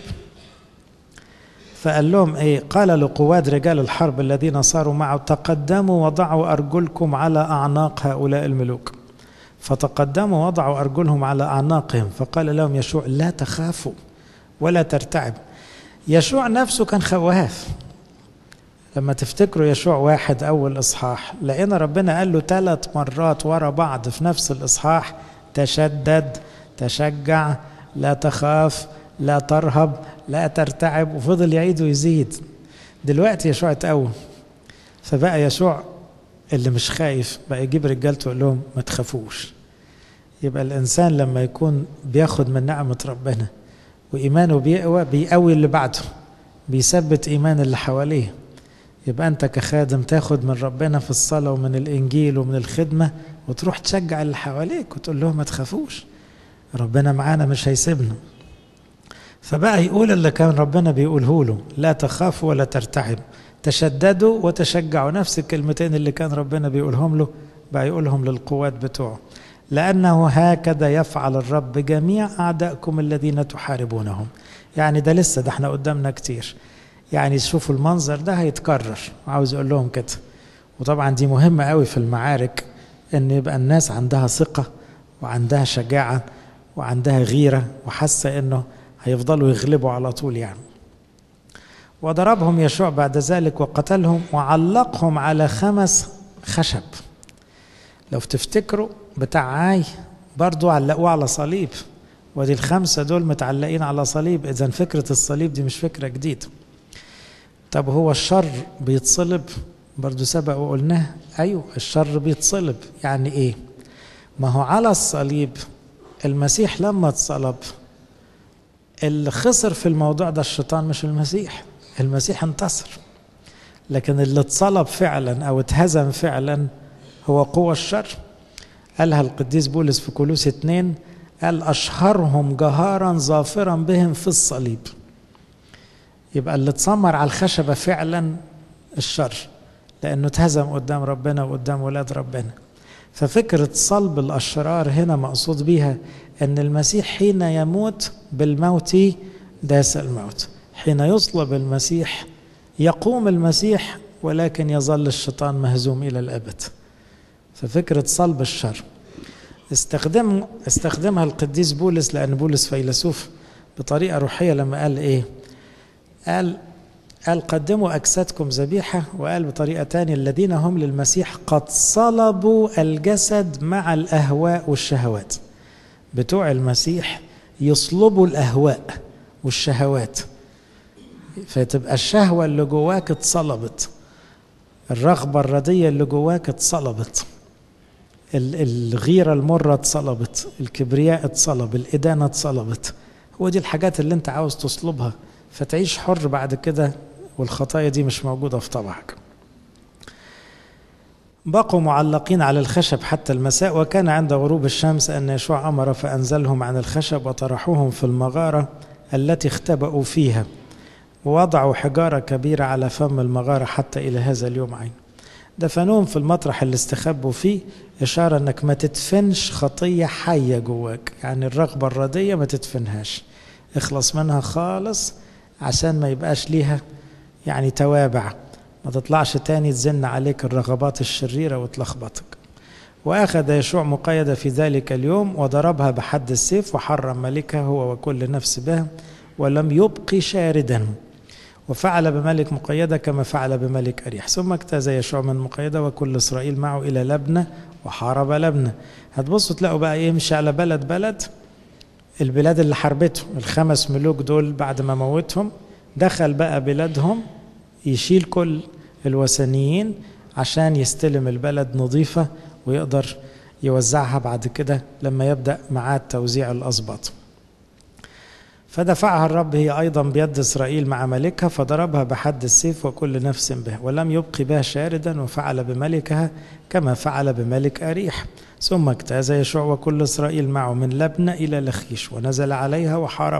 فقال لهم ايه قال لقواد رجال الحرب الذين صاروا معه تقدموا وضعوا ارجلكم على اعناق هؤلاء الملوك فتقدموا وضعوا ارجلهم على اعناقهم فقال لهم يشوع لا تخافوا ولا ترتعب يشوع نفسه كان خواف لما تفتكروا يشوع واحد اول اصحاح لقينا ربنا قال له ثلاث مرات ورا بعض في نفس الاصحاح تشدد تشجع لا تخاف لا ترهب لا ترتعب وفضل يعيد ويزيد دلوقتي يشوع اتقوم فبقى يشوع اللي مش خايف بقى يجيب رجالته يقول لهم ما تخافوش يبقى الانسان لما يكون بياخد من نعمه ربنا وايمانه بيقوى بيقوي اللي بعده بيثبت ايمان اللي حواليه يبقى انت كخادم تاخد من ربنا في الصلاه ومن الانجيل ومن الخدمه وتروح تشجع اللي حواليك وتقول لهم ما تخافوش ربنا معانا مش هيسيبنا فبقى يقول اللي كان ربنا بيقوله له لا تخافوا ولا ترتعب تشددوا وتشجعوا نفس الكلمتين اللي كان ربنا بيقولهم له بقى يقولهم للقوات بتوعه لأنه هكذا يفعل الرب بجميع أعدائكم الذين تحاربونهم يعني ده لسه ده احنا قدامنا كتير يعني شوفوا المنظر ده هيتكرر عاوز اقول لهم كده وطبعا دي مهمة قوي في المعارك ان يبقى الناس عندها ثقة وعندها شجاعة وعندها غيرة وحاسة انه هيفضلوا يغلبوا على طول يعني وضربهم يشوع بعد ذلك وقتلهم وعلقهم على خمس خشب لو تفتكروا بتاع عاي برضو علقوه على صليب ودي الخمسة دول متعلقين على صليب إذا فكرة الصليب دي مش فكرة جديدة طب هو الشر بيتصلب برضو سبق وقلناه أيوه الشر بيتصلب يعني إيه ما هو على الصليب المسيح لما اتصلب اللي خسر في الموضوع ده الشيطان مش المسيح المسيح انتصر لكن اللي اتصلب فعلا او اتهزم فعلا هو قوى الشر قالها القديس بولس في كولوس اتنين قال أشهرهم جهارا ظافرا بهم في الصليب يبقى اللي اتسمر على الخشبة فعلا الشر لأنه اتهزم قدام ربنا وقدام ولاد ربنا ففكرة صلب الأشرار هنا مقصود بيها أن المسيح حين يموت بالموت داس الموت حين يصلب المسيح يقوم المسيح ولكن يظل الشيطان مهزوم إلى الأبد ففكرة صلب الشر استخدم استخدمها القديس بولس لأن بولس فيلسوف بطريقة روحية لما قال إيه قال قال قدموا أجسادكم ذبيحة وقال بطريقة تانية الذين هم للمسيح قد صلبوا الجسد مع الأهواء والشهوات بتوع المسيح يصلبوا الأهواء والشهوات فتبقى الشهوة اللي جواك اتصلبت الرغبة الردية اللي جواك اتصلبت الغيرة المرة اتصلبت الكبرياء اتصلب الإدانة اتصلبت هو دي الحاجات اللي انت عاوز تصلبها فتعيش حر بعد كده والخطايا دي مش موجودة في طبعك بقوا معلقين على الخشب حتى المساء وكان عند غروب الشمس أن يشوع أمر فأنزلهم عن الخشب وطرحوهم في المغارة التي اختبأوا فيها ووضعوا حجارة كبيرة على فم المغارة حتى إلى هذا اليوم عين دفنوهم في المطرح اللي استخبوا فيه إشارة أنك ما تدفنش خطية حية جواك يعني الرغبة الردية ما تدفنهاش اخلص منها خالص عشان ما يبقاش ليها يعني توابع ما تطلعش تاني تزن عليك الرغبات الشريرة وتلخبطك وأخذ يشوع مقيدة في ذلك اليوم وضربها بحد السيف وحرم ملكها هو وكل نفس بها ولم يبقي شاردا وفعل بملك مقيدة كما فعل بملك أريح ثم اجتاز يشوع من مقيدة وكل إسرائيل معه إلى لبنة وحارب لبنة هتبصوا تلاقوا بقى يمشي على بلد بلد البلاد اللي حربتهم الخمس ملوك دول بعد ما موتهم دخل بقى بلادهم يشيل كل الوثنيين عشان يستلم البلد نظيفة ويقدر يوزعها بعد كده لما يبدأ معاد توزيع الأسباط فدفعها الرب هي أيضا بيد إسرائيل مع ملكها فضربها بحد السيف وكل نفس به ولم يبق بها شاردا وفعل بملكها كما فعل بملك أريح ثم اجتاز يشوع وكل إسرائيل معه من لبنى إلى لخيش ونزل عليها وحارب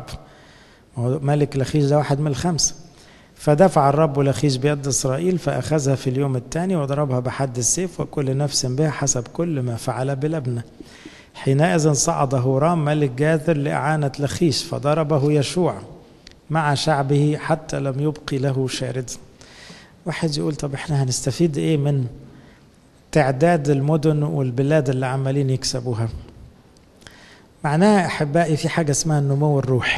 ملك لخيش ده واحد من الخمسة فدفع الرب لخيش بيد إسرائيل فأخذها في اليوم الثاني وضربها بحد السيف وكل نفس بها حسب كل ما فعل بلبنى حينئذ صعد هورام ملك جاثر لإعانة لخيش فضربه يشوع مع شعبه حتى لم يبقي له شارد واحد يقول طب احنا هنستفيد ايه من تعداد المدن والبلاد اللي عمالين يكسبوها معناها احبائي في حاجه اسمها النمو الروحي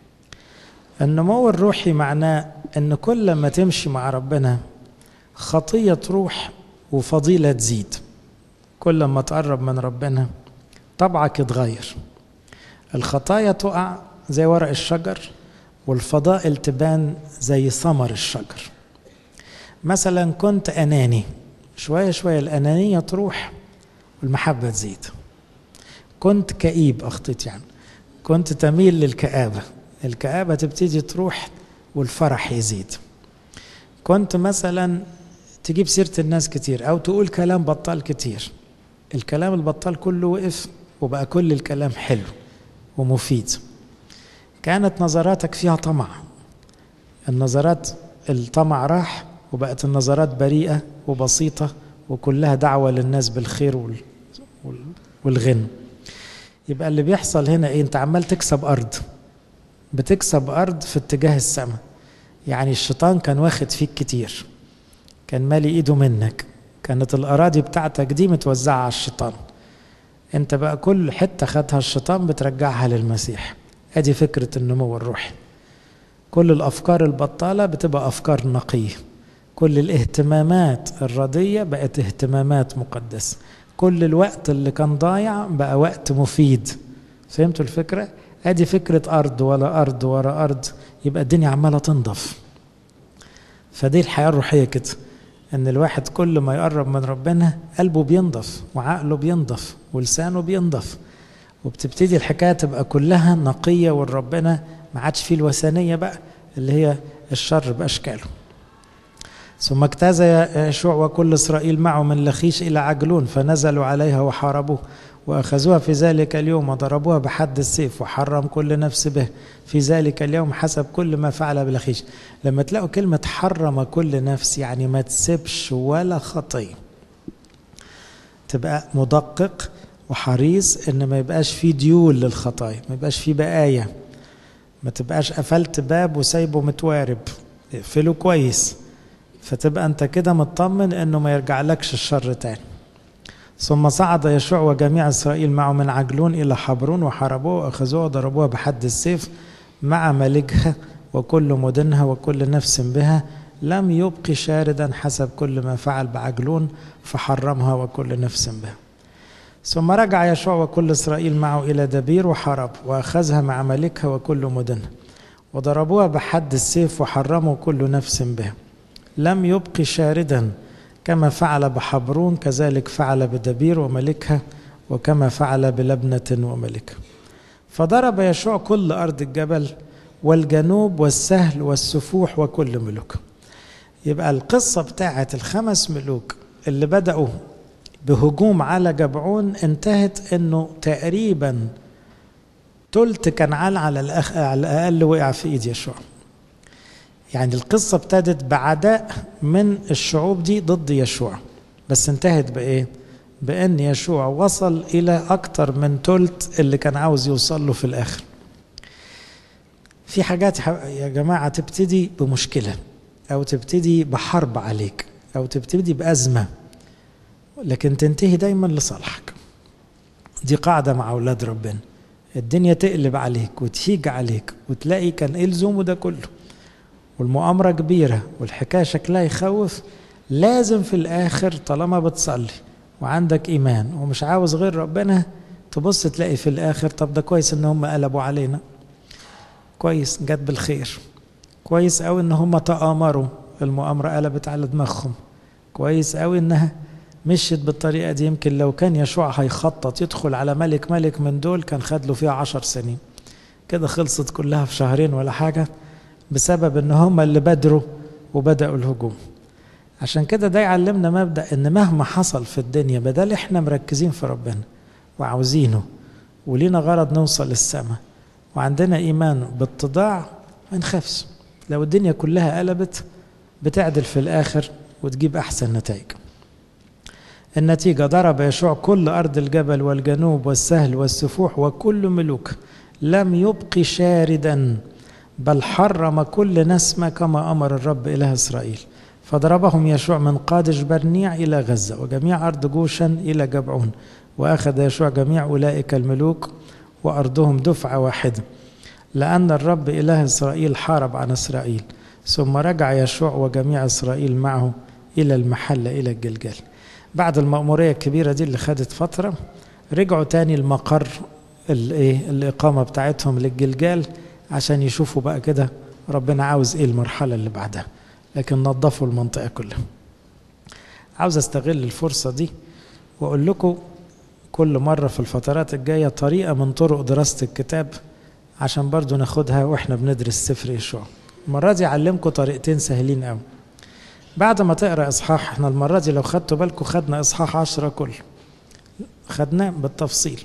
النمو الروحي معناه ان كل ما تمشي مع ربنا خطيه تروح وفضيله تزيد كل ما تقرب من ربنا طبعك يتغير الخطايا تقع زي ورق الشجر والفضائل تبان زي ثمر الشجر مثلا كنت اناني شويه شويه الانانيه تروح والمحبه تزيد كنت كئيب اخطيت يعني كنت تميل للكآبه الكآبه تبتدي تروح والفرح يزيد كنت مثلا تجيب سيره الناس كتير او تقول كلام بطال كتير الكلام البطال كله وقف وبقى كل الكلام حلو ومفيد كانت نظراتك فيها طمع النظرات الطمع راح وبقت النظرات بريئة وبسيطة وكلها دعوة للناس بالخير وال... والغنى يبقى اللي بيحصل هنا ايه انت عمال تكسب ارض بتكسب ارض في اتجاه السماء يعني الشيطان كان واخد فيك كتير كان مالي ايده منك كانت الاراضي بتاعتك دي متوزعه على الشيطان انت بقى كل حته خدها الشيطان بترجعها للمسيح ادي فكره النمو الروحي كل الافكار البطاله بتبقى افكار نقيه كل الاهتمامات الرديه بقت اهتمامات مقدسه كل الوقت اللي كان ضايع بقى وقت مفيد فهمتوا الفكره ادي فكره ارض ولا ارض ورا ارض يبقى الدنيا عماله تنضف فدي الحياه الروحيه كده ان الواحد كل ما يقرب من ربنا قلبه بينضف وعقله بينضف ولسانه بينضف وبتبتدي الحكايه تبقى كلها نقيه وربنا ما عادش فيه الوثنيه بقى اللي هي الشر باشكاله ثم اجتاز يشوع وكل اسرائيل معه من لخيش الى عجلون فنزلوا عليها وحاربوه واخذوها في ذلك اليوم وضربوها بحد السيف وحرم كل نفس به في ذلك اليوم حسب كل ما فعل بلخيش لما تلاقوا كلمه حرم كل نفس يعني ما تسيبش ولا خطيه تبقى مدقق وحريص ان ما يبقاش في ديول للخطايا ما يبقاش في بقايا ما تبقاش قفلت باب وسايبه متوارب اقفله كويس فتبقى انت كده مطمن انه ما يرجعلكش الشر تاني ثم صعد يشوع وجميع اسرائيل معه من عجلون الى حبرون وحاربوه واخذوها وضربوها بحد السيف مع ملكها وكل مدنها وكل نفس بها لم يبق شاردا حسب كل ما فعل بعجلون فحرمها وكل نفس بها ثم رجع يشوع وكل اسرائيل معه الى دبير وحارب واخذها مع ملكها وكل مدنها وضربوها بحد السيف وحرموا كل نفس بها لم يبق شاردا كما فعل بحبرون كذلك فعل بدبير وملكها وكما فعل بلبنة وملكها فضرب يشوع كل أرض الجبل والجنوب والسهل والسفوح وكل ملوك يبقى القصة بتاعت الخمس ملوك اللي بدأوا بهجوم على جبعون انتهت انه تقريبا تلت كنعان على الأخ... على الاقل وقع في ايد يشوع يعني القصة ابتدت بعداء من الشعوب دي ضد يشوع بس انتهت بإيه؟ بأن يشوع وصل إلى أكتر من تلت اللي كان عاوز يوصل له في الآخر في حاجات يا جماعة تبتدي بمشكلة أو تبتدي بحرب عليك أو تبتدي بأزمة لكن تنتهي دايما لصالحك دي قاعدة مع أولاد ربنا الدنيا تقلب عليك وتهيج عليك وتلاقي كان ايه لزومه ده كله والمؤامرة كبيرة والحكاية شكلها يخوف لازم في الآخر طالما بتصلي وعندك إيمان ومش عاوز غير ربنا تبص تلاقي في الآخر طب ده كويس إن هم قلبوا علينا كويس جت بالخير كويس قوي إن هم تآمروا المؤامرة قلبت على دماغهم كويس قوي إنها مشيت بالطريقة دي يمكن لو كان يشوع هيخطط يدخل على ملك ملك من دول كان خد له فيها عشر سنين كده خلصت كلها في شهرين ولا حاجة بسبب ان هم اللي بدروا وبدأوا الهجوم عشان كده ده يعلمنا مبدأ ان مهما حصل في الدنيا بدل احنا مركزين في ربنا وعاوزينه ولينا غرض نوصل للسماء وعندنا ايمان باتضاع ما نخافش لو الدنيا كلها قلبت بتعدل في الاخر وتجيب احسن نتائج النتيجة ضرب يشوع كل أرض الجبل والجنوب والسهل والسفوح وكل ملوك لم يبق شاردا بل حرم كل نسمة كما أمر الرب إله إسرائيل فضربهم يشوع من قادش برنيع إلى غزة وجميع أرض جوشن إلى جبعون وأخذ يشوع جميع أولئك الملوك وأرضهم دفعة واحدة لأن الرب إله إسرائيل حارب عن إسرائيل ثم رجع يشوع وجميع إسرائيل معه إلى المحل إلى الجلجال بعد المأمورية الكبيرة دي اللي خدت فترة رجعوا تاني المقر الايه الإقامة بتاعتهم للجلجال عشان يشوفوا بقى كده ربنا عاوز ايه المرحلة اللي بعدها لكن نظفوا المنطقة كلها عاوز استغل الفرصة دي واقول لكم كل مرة في الفترات الجاية طريقة من طرق دراسة الكتاب عشان برضو ناخدها واحنا بندرس سفر يشوع المرة دي اعلمكم طريقتين سهلين قوي بعد ما تقرا اصحاح احنا المرة دي لو خدتوا بالكم خدنا اصحاح عشرة كل خدناه بالتفصيل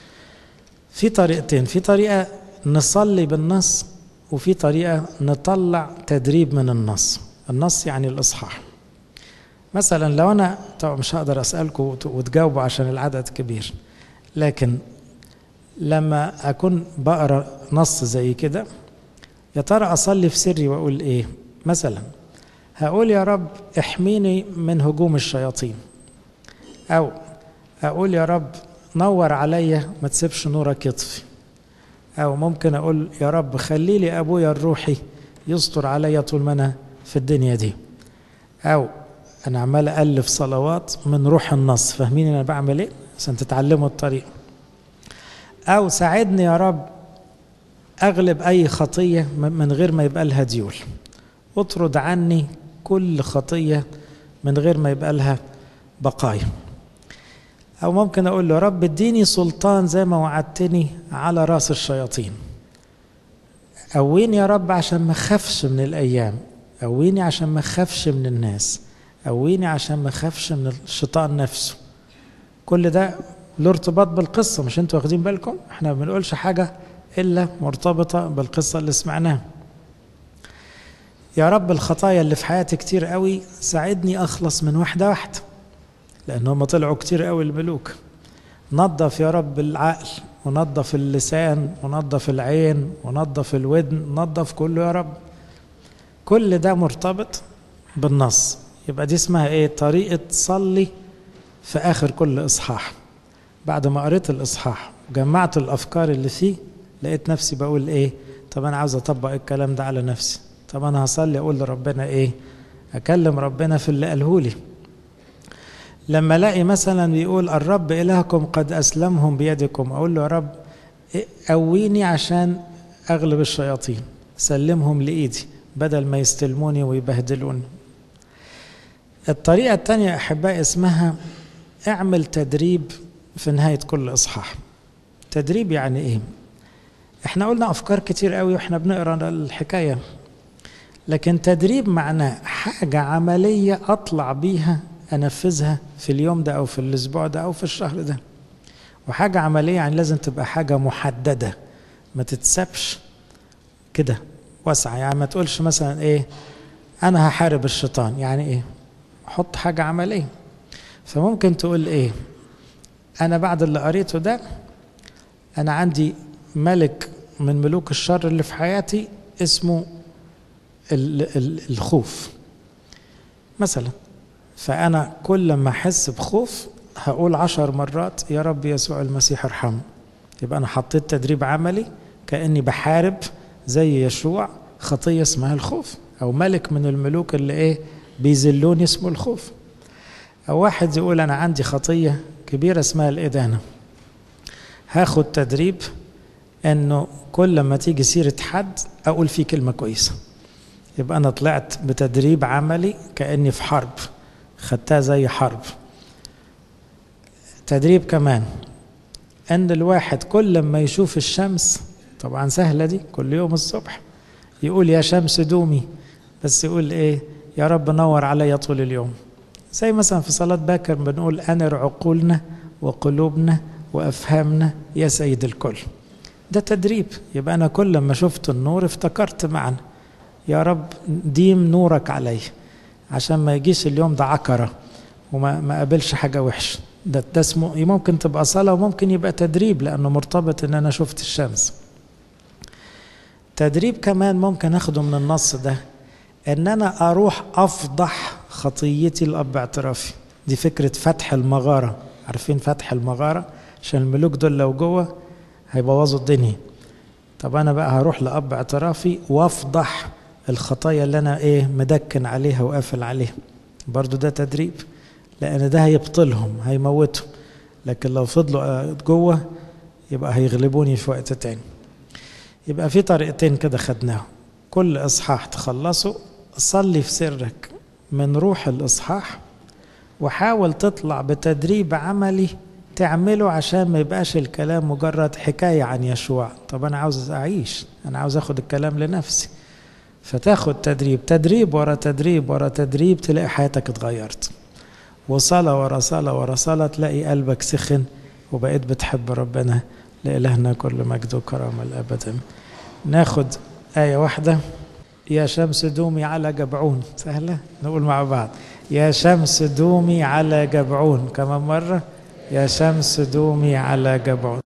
في طريقتين في طريقة نصلي بالنص وفي طريقة نطلع تدريب من النص النص يعني الإصحاح مثلا لو أنا طبعا مش هقدر أسألكم وتجاوبوا عشان العدد كبير لكن لما أكون بقرأ نص زي كده يا ترى أصلي في سري وأقول إيه مثلا هقول يا رب احميني من هجوم الشياطين أو أقول يا رب نور عليا ما تسيبش نورك يطفي أو ممكن أقول يا رب خلي لي أبويا الروحي يستر عليا طول ما أنا في الدنيا دي أو أنا عمال ألف صلوات من روح النص فاهمين أنا بعمل إيه عشان تتعلموا الطريقة أو ساعدني يا رب أغلب أي خطية من غير ما يبقى لها ديول اطرد عني كل خطية من غير ما يبقى لها بقايا أو ممكن أقول له رب اديني سلطان زي ما وعدتني على رأس الشياطين قويني يا رب عشان ما اخافش من الأيام قويني عشان ما اخافش من الناس قويني عشان ما اخافش من الشيطان نفسه كل ده له ارتباط بالقصة مش انتوا واخدين بالكم احنا ما بنقولش حاجة إلا مرتبطة بالقصة اللي سمعناها يا رب الخطايا اللي في حياتي كتير قوي ساعدني أخلص من واحدة واحدة لأن هم طلعوا كتير قوي الملوك نظف يا رب العقل ونظف اللسان ونظف العين ونظف الودن نظف كله يا رب كل ده مرتبط بالنص يبقى دي اسمها ايه طريقة صلي في آخر كل إصحاح بعد ما قريت الإصحاح وجمعت الأفكار اللي فيه لقيت نفسي بقول ايه طب أنا عاوز أطبق الكلام ده على نفسي طب أنا هصلي أقول لربنا ايه أكلم ربنا في اللي قالهولي لما الاقي مثلا بيقول الرب الهكم قد اسلمهم بيدكم اقول له يا رب قويني عشان اغلب الشياطين سلمهم لايدي بدل ما يستلموني ويبهدلوني الطريقه الثانيه احبائي اسمها اعمل تدريب في نهايه كل اصحاح تدريب يعني ايه احنا قلنا افكار كتير قوي واحنا بنقرا الحكايه لكن تدريب معناه حاجه عمليه اطلع بيها انفذها في اليوم ده او في الاسبوع ده او في الشهر ده وحاجه عمليه يعني لازم تبقى حاجه محدده ما تتسابش كده واسعه يعني ما تقولش مثلا ايه انا هحارب الشيطان يعني ايه حط حاجه عمليه فممكن تقول ايه انا بعد اللي قريته ده انا عندي ملك من ملوك الشر اللي في حياتي اسمه ال ال الخوف مثلا فأنا كل ما أحس بخوف هقول عشر مرات يا رب يسوع المسيح ارحمه يبقى أنا حطيت تدريب عملي كأني بحارب زي يشوع خطية اسمها الخوف أو ملك من الملوك اللي إيه بيذلوني اسمه الخوف أو واحد يقول أنا عندي خطية كبيرة اسمها الإدانة هاخد تدريب انه كل ما تيجي سيرة حد اقول فيه كلمة كويسة يبقى انا طلعت بتدريب عملي كأني في حرب خدتها زي حرب تدريب كمان ان الواحد كل ما يشوف الشمس طبعا سهلة دي كل يوم الصبح يقول يا شمس دومي بس يقول ايه يا رب نور عليا طول اليوم زي مثلا في صلاة باكر بنقول أنر عقولنا وقلوبنا وأفهامنا يا سيد الكل ده تدريب يبقى أنا كل ما شفت النور افتكرت معنا يا رب ديم نورك علي عشان ما يجيش اليوم ده عكرة وما ما قابلش حاجة وحشة ده, ده اسمه ممكن تبقى صلاة وممكن يبقى تدريب لأنه مرتبط إن أنا شفت الشمس تدريب كمان ممكن أخده من النص ده إن أنا أروح أفضح خطيتي الأب اعترافي دي فكرة فتح المغارة عارفين فتح المغارة عشان الملوك دول لو جوه هيبوظوا الدنيا طب انا بقى هروح لاب اعترافي وافضح الخطايا اللي انا ايه مدكن عليها وقافل عليها برضو ده تدريب لان ده هيبطلهم هيموتهم لكن لو فضلوا جوه يبقى هيغلبوني في وقت تاني يبقى في طريقتين كده خدناهم كل اصحاح تخلصه صلي في سرك من روح الاصحاح وحاول تطلع بتدريب عملي تعمله عشان ما يبقاش الكلام مجرد حكاية عن يشوع طب أنا عاوز أعيش أنا عاوز أخد الكلام لنفسي فتاخد تدريب تدريب ورا تدريب ورا تدريب تلاقي حياتك اتغيرت وصلاة ورا صلاة ورا صلاة تلاقي قلبك سخن وبقيت بتحب ربنا لإلهنا كل مجد وكرامة الأبد ناخد آية واحدة يا شمس دومي على جبعون سهلة نقول مع بعض يا شمس دومي على جبعون كمان مرة يا شمس دومي على جبعون